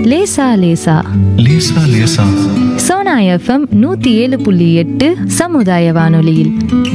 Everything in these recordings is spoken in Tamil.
லேசா லேசா லேசா லேசா சோனா எஃப்எம் நூத்தி ஏழு புள்ளி எட்டு சமுதாய வானொலியில்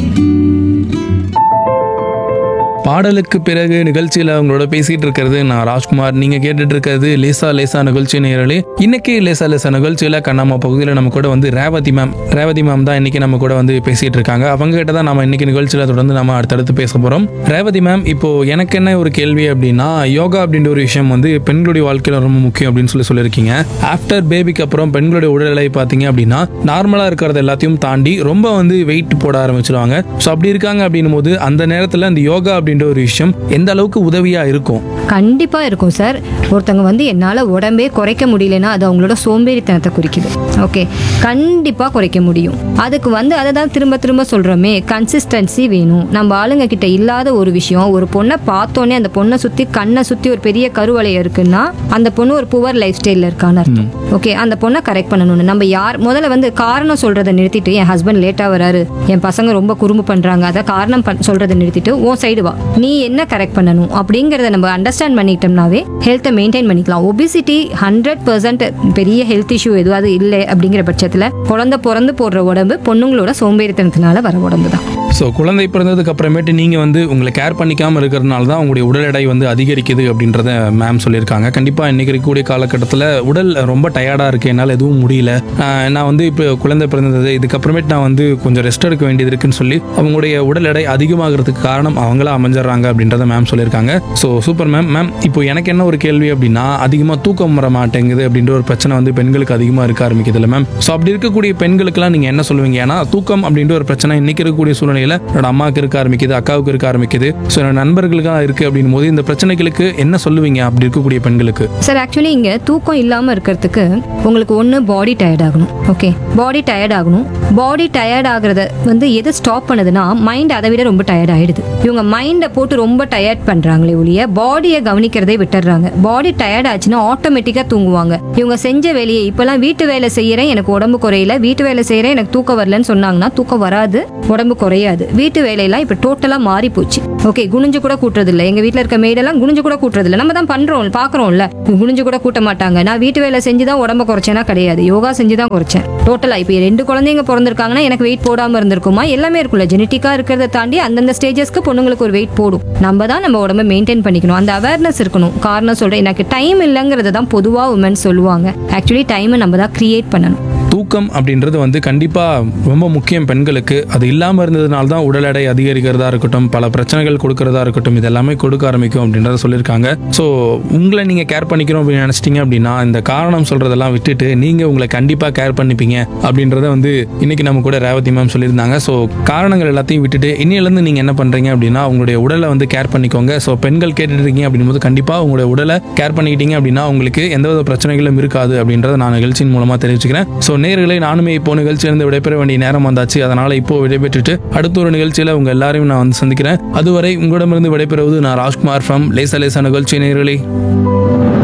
பாடலுக்கு பிறகு நிகழ்ச்சியில் அவங்களோட பேசிட்டு இருக்கிறது நான் ராஜ்குமார் நீங்க கேட்டுட்டு இருக்கிறது லேசா லேசா நிகழ்ச்சி நேரலே இன்னைக்கு லேசா லேசா நிகழ்ச்சியில கண்ணாம பகுதியில் நம்ம கூட வந்து ரேவதி மேம் ரேவதி மேம் தான் இன்னைக்கு நம்ம கூட வந்து பேசிட்டு இருக்காங்க அவங்க கிட்ட தான் நம்ம இன்னைக்கு நிகழ்ச்சியில தொடர்ந்து நம்ம அடுத்தடுத்து பேச போறோம் ரேவதி மேம் இப்போ எனக்கு என்ன ஒரு கேள்வி அப்படின்னா யோகா அப்படின்ற ஒரு விஷயம் வந்து பெண்களுடைய வாழ்க்கையில ரொம்ப முக்கியம் அப்படின்னு சொல்லி சொல்லியிருக்கீங்க ஆஃப்டர் பேபிக்கு அப்புறம் பெண்களுடைய உடல்நிலை பார்த்தீங்க அப்படின்னா நார்மலா இருக்கிறது எல்லாத்தையும் தாண்டி ரொம்ப வந்து வெயிட் போட ஆரம்பிச்சிருவாங்க ஸோ அப்படி இருக்காங்க அப்படின்னும் போது அந்த நேரத்தில் அந்த யோகா அப்படின்ற ஒரு விஷயம் எந்த அளவுக்கு உதவியா இருக்கும் கண்டிப்பா இருக்கும் சார் ஒருத்தவங்க வந்து என்னால உடம்பே குறைக்க முடியலன்னா அது அவங்களோட சோம்பேறித்தனத்தை குறிக்குது ஓகே கண்டிப்பா குறைக்க முடியும் அதுக்கு வந்து அதை தான் திரும்ப திரும்ப சொல்றோமே கன்சிஸ்டன்சி வேணும் நம்ம ஆளுங்க கிட்ட இல்லாத ஒரு விஷயம் ஒரு பொண்ணை பார்த்தோன்னே அந்த பொண்ணை சுத்தி கண்ணை சுத்தி ஒரு பெரிய கருவளையம் இருக்குன்னா அந்த பொண்ணு ஒரு புவர் லைஃப் ஸ்டைல்ல இருக்கான்னு அர்த்தம் ஓகே அந்த பொண்ணை கரெக்ட் பண்ணணும்னு நம்ம யார் முதல்ல வந்து காரணம் சொல்றதை நிறுத்திட்டு என் ஹஸ்பண்ட் லேட்டா வராரு என் பசங்க ரொம்ப குறும்பு பண்றாங்க அதை காரணம் பண்- சொல்றதை நிறுத்திட்டு உன் சைடு வா நீ என்ன கரெக்ட் பண்ணணும் அப்படிங்கறத நம்ம அண்டர்ஸ்டாண்ட் பண்ணிக்கிட்டோம்னாவே ஹெல்த்தை மெயின்டைன் பண்ணிக்கலாம் ஒபிசிட்டி ஹண்ட்ரட் பர்சன்ட் பெரிய ஹெல்த் இஷ்யூ எதுவாவது இல்லை அப்படிங்கிற பட்சத்துல குழந்தை பிறந்து போடுற உடம்பு பொண்ணுங்களோட சோம்பேறித்தனத்தினால வர உடம்பு தான் ஸோ குழந்தை பிறந்ததுக்கு அப்புறமேட்டு நீங்க வந்து உங்களை கேர் பண்ணிக்காம இருக்கிறதுனால தான் உங்களுடைய உடல் எடை வந்து அதிகரிக்குது அப்படின்றத மேம் சொல்லியிருக்காங்க கண்டிப்பா இன்னைக்கு இருக்கக்கூடிய காலகட்டத்தில் உடல் ரொம்ப டயர்டா இருக்கு என்னால் எதுவும் முடியல ஆஹ் நான் வந்து இப்போ குழந்தை பிறந்தது இதுக்கப்புறமேட்டு நான் வந்து கொஞ்சம் ரெஸ்ட் எடுக்க வேண்டியது இருக்குன்னு சொல்லி அவங்களுடைய உடல் எடை அதிகமாகிறதுக்கு காரணம் அவங்களா அமைஞ்சிடுறாங்க அப்படின்றத மேம் சொல்லியிருக்காங்க ஸோ சூப்பர் மேம் மேம் இப்போ எனக்கு என்ன ஒரு கேள்வி அப்படின்னா அதிகமாக தூக்கம் வர மாட்டேங்குது அப்படின்ற ஒரு பிரச்சனை வந்து பெண்களுக்கு அதிகமாக இருக்க ஆரம்பிக்குது இல்லை மேம் ஸோ அப்படி இருக்கக்கூடிய பெண்களுக்கெல்லாம் நீங்கள் என்ன சொல்லுவீங்க ஏன்னா தூக்கம் அப்படின்ற ஒரு பிரச்சனை இன்னைக்கு இருக்கக்கூடிய சூழ்நிலையில் என்னோட அம்மாவுக்கு இருக்க ஆரம்பிக்குது அக்காவுக்கு இருக்க ஆரம்பிக்குது ஸோ என்னோட நண்பர்களுக்காக இருக்கு அப்படின் போது இந்த பிரச்சனைகளுக்கு என்ன சொல்லுவீங்க அப்படி இருக்கக்கூடிய பெண்களுக்கு சார் ஆக்சுவலி இங்கே தூக்கம் இல்லாமல் இருக்கிறதுக்கு உங்களுக்கு ஒன்று பாடி டயர்ட் ஆகணும் ஓகே பாடி டயர்ட் ஆகணும் பாடி டயர்ட் ஆகுறத வந்து எது ஸ்டாப் பண்ணுதுன்னா மைண்ட் அதை விட ரொம்ப டயர்ட் ஆயிடுது இவங்க மைண்டை போட்டு ரொம்ப டயர்ட் பண்ணுறாங்களே ஒழிய பாடியை கவனிக்கிறதே விட்டுடுறாங்க பாடி டயர்ட் ஆச்சுன்னா ஆட்டோமேட்டிக்காக தூங்குவாங்க இவங்க செஞ்ச வேலையை இப்போலாம் வீட்டு வேலை செய்கிறேன் எனக்கு உடம்பு குறையல வீட்டு வேலை செய்கிறேன் எனக்கு தூக்கம் வரலன்னு சொன்னாங்கன்னா தூக்கம் வராது உடம்பு குறையாது வீட்டு வேலையெல்லாம் இப்போ டோட்டலாக மாறி போச்சு ஓகே குனிஞ்சு கூட கூட்டுறது இல்லை எங்கள் வீட்டில் இருக்க மேடெல்லாம் குனிஞ்சு கூட கூட்டுறது இல்லை நம்ம தான் பண்ணுறோம் பார்க்குறோம்ல குனிஞ்சு கூட கூட்ட மாட்டாங்க நான் வீட்டு வேலை செஞ்சு தான் உடம்ப குறைச்சேனா கிடையாது யோகா செஞ்சு தான் குறைச்சேன் டோட்டலாக இப்போ ரெண்டு குழந்தைங்க பிறந்திருக்காங்கன்னா எனக்கு வெயிட் போடாமல் இருந்திருக்குமா எல்லாமே இருக்குல்ல ஜெனட்டிக்காக இருக்கிறத தாண்டி அந்தந்த ஸ்டேஜஸ்க்கு பொண்ணுங்களுக்கு ஒரு வெயிட் போடும் நம்ம தான் நம்ம உடம்ப மெயின்டைன் பண்ணிக்கணும் அந்த அவேர்னஸ் இருக்கணும் காரணம் சொல்கிறேன் எனக்கு டைம் இல்லைங்கிறத தான் பொதுவாக உமன் சொல்லுவாங்க ஆக்சுவலி டைமை நம்ம தான் கிரியேட் பண்ணணும் தூக்கம் அப்படின்றது வந்து கண்டிப்பாக ரொம்ப முக்கியம் பெண்களுக்கு அது இல்லாமல் இருந்ததுனால தான் உடல் எடை அதிகரிக்கிறதா இருக்கட்டும் பல பிரச்சனைகள் கொடுக்கறதா இருக்கட்டும் இது எல்லாமே கொடுக்க ஆரம்பிக்கும் அப்படின்றத சொல்லியிருக்காங்க ஸோ உங்களை நீங்கள் கேர் பண்ணிக்கணும் அப்படின்னு நினச்சிட்டிங்க அப்படின்னா இந்த காரணம் சொல்கிறதெல்லாம் விட்டுட்டு நீங்கள் உங்களை கண்டிப்பாக கேர் பண்ணிப்பீங்க அப்படின்றத வந்து இன்னைக்கு நம்ம கூட ரேவதி மேம் சொல்லியிருந்தாங்க ஸோ காரணங்கள் எல்லாத்தையும் விட்டுட்டு இன்னிலேருந்து நீங்கள் என்ன பண்ணுறீங்க அப்படின்னா உங்களுடைய உடலை வந்து கேர் பண்ணிக்கோங்க ஸோ பெண்கள் கேட்டுட்டு இருக்கீங்க அப்படின்போது கண்டிப்பாக உங்களுடைய உடலை கேர் பண்ணிக்கிட்டீங்க அப்படின்னா உங்களுக்கு எந்தவித பிரச்சனைகளும் இருக்காது அப்படின்றத நான் நிகழ்ச்சியின் மூலமாக தெரிவிச்சுக்கிறேன் ஸோ நேர்களை நானுமே இப்போ நிகழ்ச்சியிலிருந்து விடைபெற வேண்டிய நேரம் வந்தாச்சு அதனால இப்போ விடைபெற்றுட்டு அடுத்த ஒரு நிகழ்ச்சியில் உங்க எல்லாரையும் நான் வந்து சந்திக்கிறேன் அதுவரை உங்களிடமிருந்து விடைபெறுவது நான் ராஜ்குமார் ஃப்ரம் லேசா லேசா நிகழ்ச்சி நேர்களே